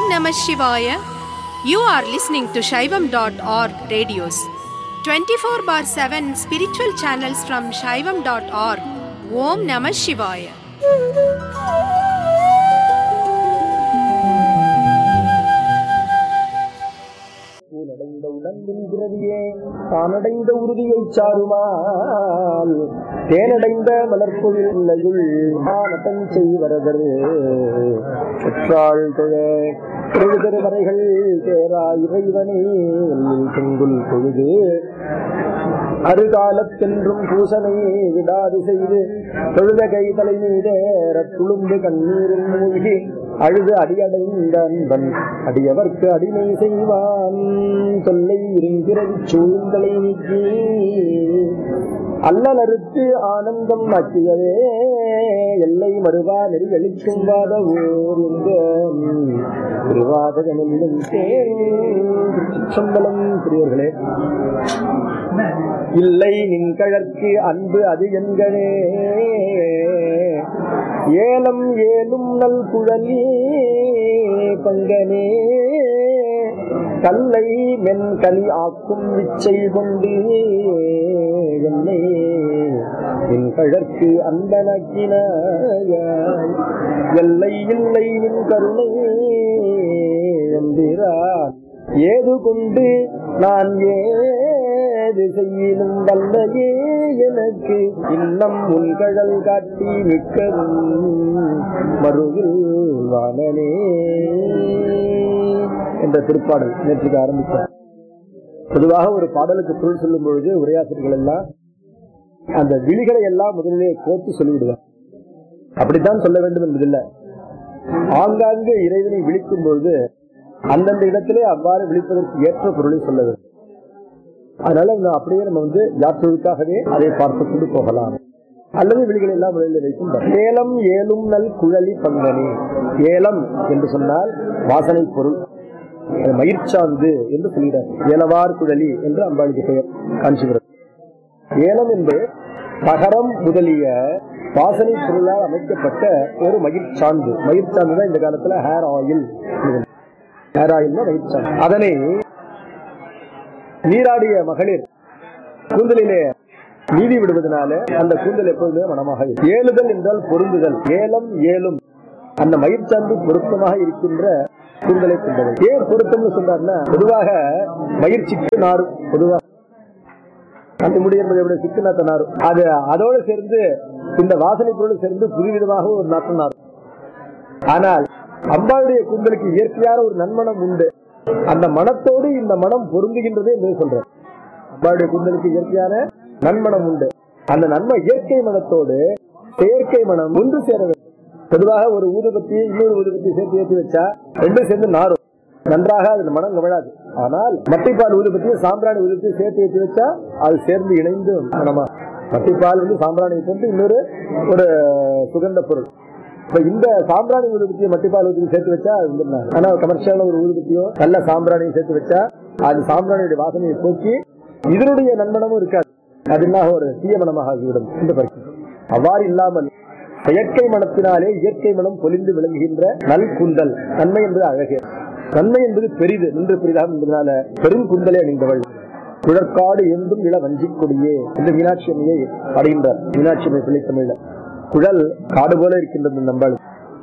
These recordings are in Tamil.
Namah Shivaya. You are listening to Shaivam.org radios. 24 bar 7 spiritual channels from Shaivam.org. Om Namah Shivaya. ஊனடைந்த உடம்பின் பிறவியே தானடைந்த உறுதியைச் சாருமால் தேனடைந்த மலர்கொழில் உள்ளயுள் ஆனதன் செய்வரதர் பெற்றாள் தொழ தொழுதரு வரைகள் தேரா இறைவனே எல்லில் செங்குல் பொழுது அருகாலத்தென்றும் பூசனை விடாது செய்து தொழுத கை தலை மீதேற துளும்பு கண்ணீரில் மூழ்கி அழுது அடியடைந்த அன்பன் அடியவர்க்கு அடிமை செய்வான் தொல்லை இருங்கிறது சூழ்ந்தலை நீக்கி அல்லலறுத்து ஆனந்தம் ஆக்கியதே எல்லை மறுவா நெறி அளிக்கும் வாத ஊர் என்ற திருவாதகமெல்லும் சம்பளம் பெரியவர்களே இல்லை நின்கழற்கு அன்பு அது என்களே ஏலம் ஏலும் நல் குழலி பங்கனே கல்லை மென் கலி ஆக்கும் விச்சை கொண்டு என்னை என் கழற்கு அன்பனக்கினாய் எல்லை இல்லை நின் கருணை எம்பிரான் ஏது கொண்டு நான் ஏது செய்யினும் வல்லையே எனக்கு இன்னம் உன்கழல் காட்டி மிக்கதும் மறுவில் வானனே என்ற திருப்பாடல் நேற்றுக்கு ஆரம்பித்தார் பொதுவாக ஒரு பாடலுக்கு பொருள் சொல்லும் பொழுது உரையாசிரியர்கள் எல்லாம் அந்த விழிகளை எல்லாம் முதலிலே கோர்த்து சொல்லிவிடுவார் அப்படித்தான் சொல்ல வேண்டும் என்பதில்லை ஆங்காங்கு இறைவனை விழிக்கும் பொழுது அந்தந்த இடத்திலே அவ்வாறு விழிப்பதற்கு ஏற்ற பொருளை சொல்ல வேண்டும் அதனால நம்ம அப்படியே நம்ம வந்து யாற்றொழுக்காகவே அதை பார்த்து கொண்டு போகலாம் அல்லது விழிகளை எல்லாம் முதலில் வைக்கும் ஏலம் ஏலும் நல் குழலி பங்கனி ஏலம் என்று சொன்னால் வாசனை பொருள் அது மயிர்ச்சாந்து என்று சொல்கிறார் ஏலவார் குழலி என்று அம்பாளுக்கு பெயர் காஞ்சிபுரம் ஏலம் என்று தகரம் முதலிய வாசனை பொருளால் அமைக்கப்பட்ட ஒரு மயிர்ச்சாந்து மயிர்ச்சாந்து தான் இந்த காலத்துல ஹேர் ஆயில் ஹேர் ஆயில் மயிர்ச்சாந்து அதனை நீராடிய மகளிர் கூந்தலிலே நீதி விடுவதனால அந்த கூந்தல் எப்பொழுதுமே மனமாக இருக்கும் ஏழுதல் என்றால் பொருந்துதல் ஏலம் ஏலும் அந்த மயிர்ச்சாந்து பொருத்தமாக இருக்கின்ற கூந்தலை கொண்டது ஏன் பொருத்தம்னு சொல்றாருன்னா பொதுவாக மயிர் சிக்கு நாரும் பொதுவாக அந்த முடி என்பது எப்படி சிக்கு நாத்த நாரும் அது அதோடு சேர்ந்து இந்த வாசனை பொருள் சேர்ந்து புதுவிதமாக ஒரு நாற்றம் நாரும் ஆனால் அம்பாளுடைய கூந்தலுக்கு இயற்கையான ஒரு நன்மணம் உண்டு அந்த மனத்தோடு இந்த மனம் பொருந்துகின்றது என்று சொல்றேன் அம்பாளுடைய கூந்தலுக்கு இயற்கையான நன்மணம் உண்டு அந்த நன்மை இயற்கை மனத்தோடு செயற்கை மனம் ஒன்று சேர வேண்டும் பொதுவாக ஒரு ஊதுபத்தி இன்னொரு ஊதுபத்தி சேர்த்து ஏற்றி வச்சா ரெண்டும் சேர்ந்து நாரும் நன்றாக அது மனம் கவிழாது ஆனால் மட்டைப்பால் ஊதுபத்தியும் சாம்பிராணி ஊதுபத்தியும் சேர்த்து ஏற்றி வச்சா அது சேர்ந்து இணைந்து மனமா மட்டைப்பால் வந்து சாம்பிராணியை கொண்டு இன்னொரு ஒரு சுகந்த பொருள் இப்ப இந்த சாம்பிராணி ஊதுபத்தியை மட்டிப்பால் ஊதுபத்தி சேர்த்து வச்சா அது வந்துருந்தாங்க ஆனா கமர்ஷியலான ஒரு ஊதுபத்தியோ நல்ல சாம்பிராணியும் சேர்த்து வச்சா அது சாம்பிராணியுடைய வாசனையை போக்கி இதனுடைய நன்மனமும் இருக்காது அது என்ன ஒரு தீய மனமாக ஆகிவிடும் இந்த பரிசு அவ்வாறு இல்லாமல் செயற்கை மனத்தினாலே இயற்கை மனம் பொலிந்து விளங்குகின்ற நல் குந்தல் நன்மை என்பது அழகு நன்மை என்பது பெரிது நின்று பெரிதாக என்பதனால பெரும் குந்தலை அணிந்தவள் குழற்காடு என்றும் இள வஞ்சிக் கொடியே என்று மீனாட்சி அம்மையை அடைகின்றார் மீனாட்சி அம்மை பிள்ளை தமிழ்ல குழல் காடு போல இருக்கின்றது நம்பாள்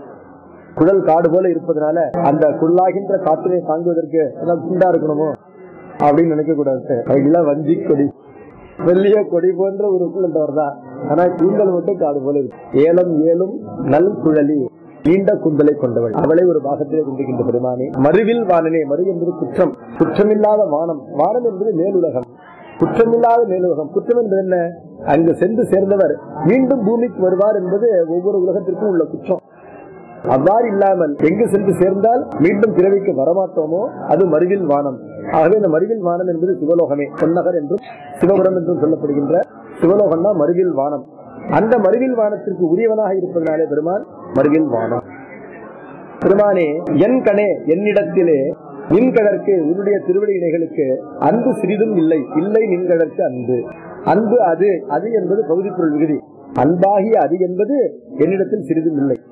குழல் காடு போல இருப்பதனால அந்த குள்ளாகின்ற காற்றினை தாங்குவதற்கு குண்டா இருக்கணுமோ அப்படின்னு நினைக்க கூடாது இள வஞ்சி கொடி வெள்ளிய கொடி போன்ற ஒரு குழந்தவர் தான் ஆனா கூந்தல் மட்டும் காடு போல இருக்கு ஏலம் ஏலும் நல் குழலி நீண்ட குந்தலை கொண்டவள் அவளை ஒரு பாகத்திலே கொண்டிருக்கின்ற பெருமானே மறுவில் வானனே மறு என்பது குற்றம் குற்றமில்லாத வானம் வானம் என்பது மேலுலகம் குற்றமில்லாத மேலுலகம் குற்றம் என்பது என்ன அங்கு சென்று சேர்ந்தவர் மீண்டும் பூமிக்கு வருவார் என்பது ஒவ்வொரு உலகத்திற்கும் உள்ள குற்றம் அவ்வாறு இல்லாமல் எங்கு சென்று சேர்ந்தால் மீண்டும் பிறவிக்கு வரமாட்டோமோ அது மருவில் வானம் ஆகவே இந்த மருவில் வானம் என்பது சிவலோகமே பொன்னகர் என்றும் சிவபுரம் என்றும் சொல்லப்படுகின்ற சிவலோகம் தான் மருவில் வானம் அந்த மருவில் வானத்திற்கு உரியவனாக இருப்பதனாலே பெருமான் மருவில் வானம் பெருமானே என் கணே என்னிடத்திலே நின்கடற்கு உன்னுடைய திருவடி இணைகளுக்கு அன்பு சிறிதும் இல்லை இல்லை நின்கடற்கு அன்பு அன்பு அது அது என்பது பகுதி பொருள் விகுதி அன்பாகிய அது என்பது என்னிடத்தில் சிறிதும் இல்லை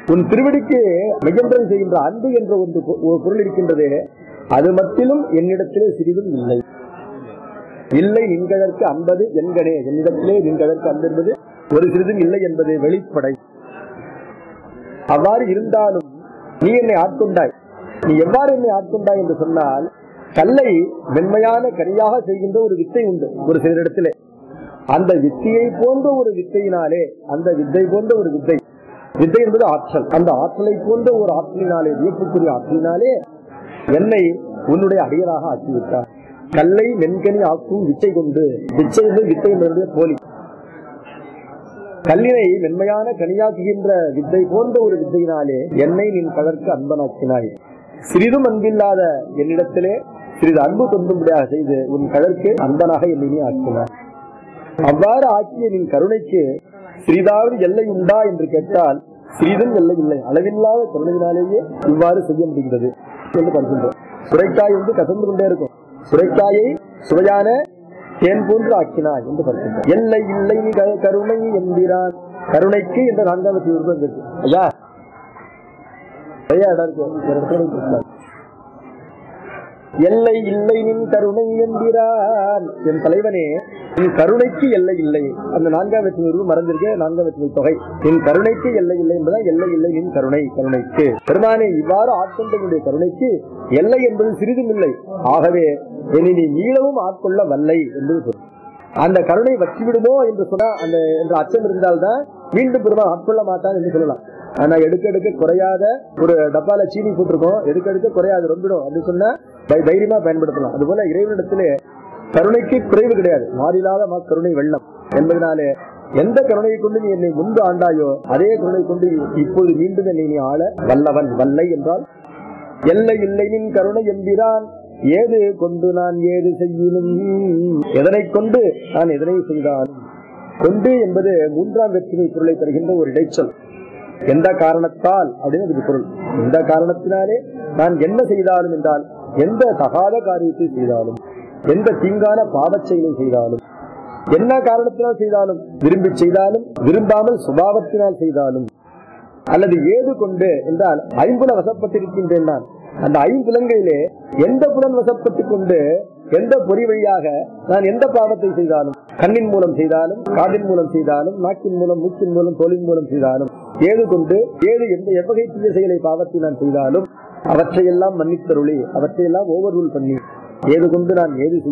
உன் திருவடிக்கு மெய்யன்றல் செய்கின்ற அன்பு என்ற ஒன்று பொ- ஒரு பொருள் இருக்கின்றது அது மட்டிலும் என்னிடத்திலே சிறிதும் இல்லை இல்லை நின்கதற்கு அன்பது என்கனே என்னிடத்திலே நின்கதற்கு அன்பு என்பது ஒரு சிறிதும் இல்லை என்பது வெளிப்படை அவ்வாறு இருந்தாலும் நீ என்னை ஆட்கொண்டாய் நீ எவ்வாறு என்னை ஆட்கொண்டாய் என்று சொன்னால் கல்லை மென்மையான கனியாக செய்கின்ற ஒரு வித்தை உண்டு ஒரு சிலரிடத்திலே அந்த வித்தையை போன்ற ஒரு வித்தையினாலே அந்த வித்தை போன்ற ஒரு வித்தை வித்தை என்பது ஆற்றல் அந்த ஆற்றலை போன்ற ஒரு ஆற்றலினாலே வியப்புக்குரிய ஆற்றலினாலே என்னை உன்னுடைய அடியராக ஆக்கிவிட்டார் கல்லை மென்கனி ஆக்கும் விச்சை கொண்டு விச்சை என்பது வித்தை என்பதனுடைய போலி கல்லினை மென்மையான கனியாக்குகின்ற வித்தை போன்ற ஒரு வித்தையினாலே என்னை நின் கதற்கு அன்பனாக்கினாய் சிறிதும் அன்பில்லாத என்னிடத்திலே சிறிது அன்பு கொண்டும்படியாக செய்து உன் கதற்கு அன்பனாக என்னை நீ ஆக்கினாய் அவ்வாறு ஆக்கிய நின் கருணைக்கு சிறிதாவது எல்லை உண்டா என்று கேட்டால் சிறிதும் எல்லை இல்லை அளவில்லாத கருணையினாலேயே இவ்வாறு செய்ய முடிகிறது என்று பார்க்கின்றோம் சுரைக்காய் வந்து கசந்து கொண்டே இருக்கும் சுரைக்காயை சுவையான தேன் போன்று ஆக்கினாய் என்று பார்க்கின்றோம் எல்லை இல்லை நீ க- கருணை என்கிறான் கருணைக்கு என்ற நான்காவது விருப்பம் இருக்கு ஐயா நிறைய இடம் இருக்கு ஒரு இடத்துல இருக்கு. எல்லை இல்லை நின் கருணை என்கிறான் என் தலைவனே என் கருணைக்கு எல்லை இல்லை அந்த நான்காம் வெற்றி உருவு மறந்திருக்க நான்காம் வெற்றி தொகை என் கருணைக்கு எல்லை இல்லை என்பதால் எல்லை இல்லை நின் கருணை கருணைக்கு பெருமானே இவ்வாறு ஆட்கொண்டவனுடைய கருணைக்கு எல்லை என்பது சிறிதும் இல்லை ஆகவே என்னை நீ மீளவும் ஆட்கொள்ள வல்லை என்பது பொருள் அந்த கருணை வற்றி விடுமோ என்று சொன்னா அந்த என்ற அச்சம் இருந்தால்தான் மீண்டும் பெருமாள் ஆட்கொள்ள மாட்டான் என்று சொல்லலாம் ஆனா எடுக்க எடுக்க குறையாத ஒரு டப்பால சீனி போட்டிருக்கோம் எடுக்க எடுக்க குறையாது ரொம்பிடும் அப்படின்னு சொன்னா தை- தைரியமா பயன்படுத்தலாம் அதுபோல இறைவனிடத்திலே கருணைக்கு குறைவு கிடையாது மாறிலாத மா கருணை வெள்ளம் என்பதனாலே எந்த கருணையை கொண்டு நீ என்னை முன்பு ஆண்டாயோ அதே கருணை கொண்டு இப்போது மீண்டும் என்னை நீ ஆள வல்லவன் வல்லை என்றால் எல்லை இல்லை நின் கருணை என்கிறான் ஏது கொண்டு நான் ஏது செய்யினும் எதனை கொண்டு நான் எதனை செய்தாலும் கொண்டு என்பது மூன்றாம் வெற்றிமை பொருளை தருகின்ற ஒரு இடைச்சொல் எந்த காரணத்தால் அப்படின்னு அதுக்கு பொருள் எந்த காரணத்தினாலே நான் என்ன செய்தாலும் என்றால் எந்த தகாத காரியத்தை செய்தாலும் எந்த தீங்கான பாவச் செயலை செய்தாலும் என்ன காரணத்தினால் செய்தாலும் விரும்பி செய்தாலும் விரும்பாமல் சுபாவத்தினால் செய்தாலும் அல்லது ஏது கொண்டு என்றால் ஐம்புல வசப்பட்டிருக்கின்றேன் நான் அந்த ஐம்புலன்களிலே எந்த புலன் வசப்பட்டுக் கொண்டு எந்த பொறி வழியாக நான் எந்த பாவத்தை செய்தாலும் கண்ணின் மூலம் செய்தாலும் காதின் மூலம் செய்தாலும் நாக்கின் மூலம் மூக்கின் மூலம் தோலின் மூலம் செய்தாலும் ஏது கொண்டு ஏது எந்த எவ்வகை தீய செயலை பாவத்தை நான் செய்தாலும் அவற்றையெல்லாம் மன்னித்தருளி அவற்றையெல்லாம் ஓவர் ரூல் பண்ணி ஏது கொண்டு நான் ஏது செய்ய